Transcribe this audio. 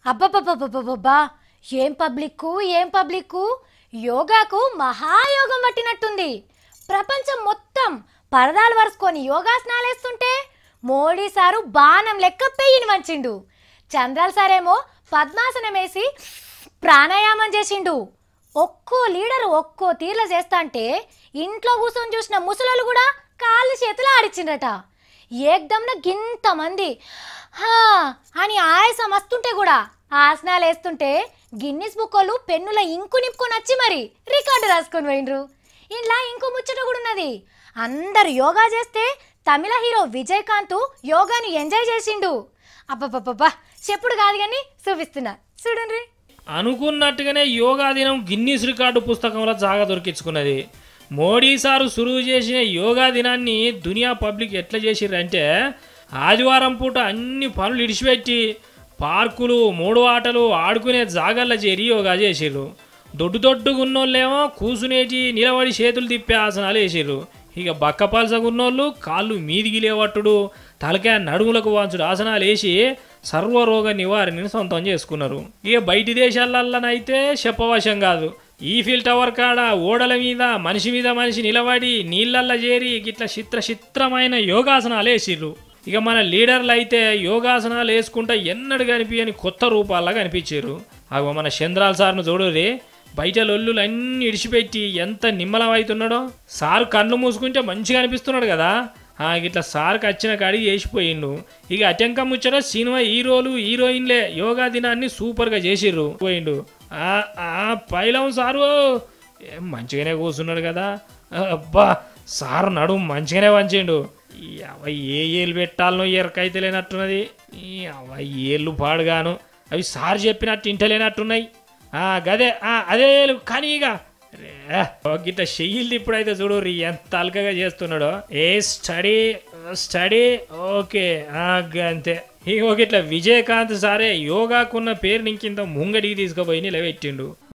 అబ్బబ్బబ్బబ్బబ్బబ్బా ఏం పబ్లిక్కు ఏం పబ్లిక్కు యోగాకు మహాయోగం పట్టినట్టుంది ప్రపంచం మొత్తం పరదాలు వరుసుకొని యోగాసనాలు వేస్తుంటే మోడీ సారు బాణం లెక్క పెయ్యిని వంచిండు చంద్రాల్ సారేమో పద్మాసనం వేసి ప్రాణాయామం చేసిండు ఒక్కో లీడర్ ఒక్కో తీర్ల చేస్తాంటే ఇంట్లో కూర్చొని చూసిన ముసలోళ్ళు కూడా కాళ్ళు చేతులు ఆడిచ్చిండ్రట ఏకదమ్న గింత మంది హా అని ఆయాసం వస్తుంటే కూడా ఆసనాలు వేస్తుంటే గిన్నిస్ బుక్ వాళ్ళు పెన్నుల ఇంకు నింపుకొని వచ్చి మరి రికార్డు రాసుకొని పోయిండ్రు ఇంట్లో ఇంకో ముచ్చట కూడా ఉన్నది అందరు యోగా చేస్తే తమిళ హీరో విజయకాంత్ యోగాని ఎంజాయ్ చేసిండు అబ్బబ్బబ్బబ్బా చెప్పుడు కాదు కానీ చూపిస్తున్నా చూడండి అనుకున్నట్టుగానే యోగా దినం గిన్నీస్ రికార్డు పుస్తకంలో జాగా దొరికించుకున్నది మోడీ సారు సురువు చేసిన యోగా దినాన్ని దునియా పబ్లిక్ ఎట్లా చేసిర్రంటే ఆదివారం పూట అన్ని పనులు ఇడిచిపెట్టి పార్కులు మూడు ఆటలు ఆడుకునే జాగాల్లో చేరి యోగా చేసిర్రు దొడ్డు దొడ్డుగా ఉన్నోళ్ళేమో కూసునేటి నిలబడి చేతులు తిప్పే ఆసనాలు వేసిర్రు ఇక బక్కపలసగున్నోళ్ళు కాళ్ళు మీదికి లేవట్టుడు తలకాయ నడుములకు వాంచుడు ఆసనాలు వేసి సర్వరోగ నివారణని సొంతం చేసుకున్నారు ఇక బయటి దేశాలల్లనైతే చెప్పవశం కాదు ఈఫిల్ టవర్ కాడ ఓడల మీద మనిషి మీద మనిషి నిలబడి నీళ్ళల్లో చేరి ఇట్లా చిత్ర చిత్రమైన యోగాసనాలు వేసిర్రు ఇక మన లీడర్లు అయితే యోగాసనాలు వేసుకుంటా ఎన్నడు కనిపించని కొత్త రూపాల్లో కనిపించారు అగో మన చంద్రాల సార్ను చూడుర్రి బయట లొల్లులు అన్ని ఇడిచిపెట్టి ఎంత నిమ్మలం అవుతున్నాడో సారు కళ్ళు మూసుకుంటే మంచిగా అనిపిస్తున్నాడు కదా ఆ, ఇట్లా సార్కి వచ్చిన కాడికి చేసిపోయిండు ఇక అటెంక ముచ్చట సినిమా హీరోలు హీరోయిన్లే యోగా దినాన్ని సూపర్గా చేసిర్రు పోయిండు ఆ, ఆ, పైలం సారు ఏం మంచిగానే కూర్చున్నాడు కదా అబ్బా సారు నడుము మంచిగానే వంచిండు ఈ అవ ఏ ఏళ్ళు పెట్టాలనో ఎరకైతే లేనట్టున్నది ఈ అవ ఏళ్ళు పాడుగాను అవి సార్ చెప్పినట్టు ఇంటలేనట్టున్నాయి ఆ, గదే ఆ, అదే ఏలు కానీ ఇక రే, గిట్ట చెయ్యిల్ది ఇప్పుడైతే చూడు రీ ఎంత అల్కగా చేస్తున్నాడో ఏ స్టడీ స్టడీ ఓకే ఆ, అంతే ఇక ఇట్లా విజయకాంత్ సారే యోగాకున్న పేరుని ఇంకింత ముంగడికి తీసుకుపోయి నిలబెట్టిండు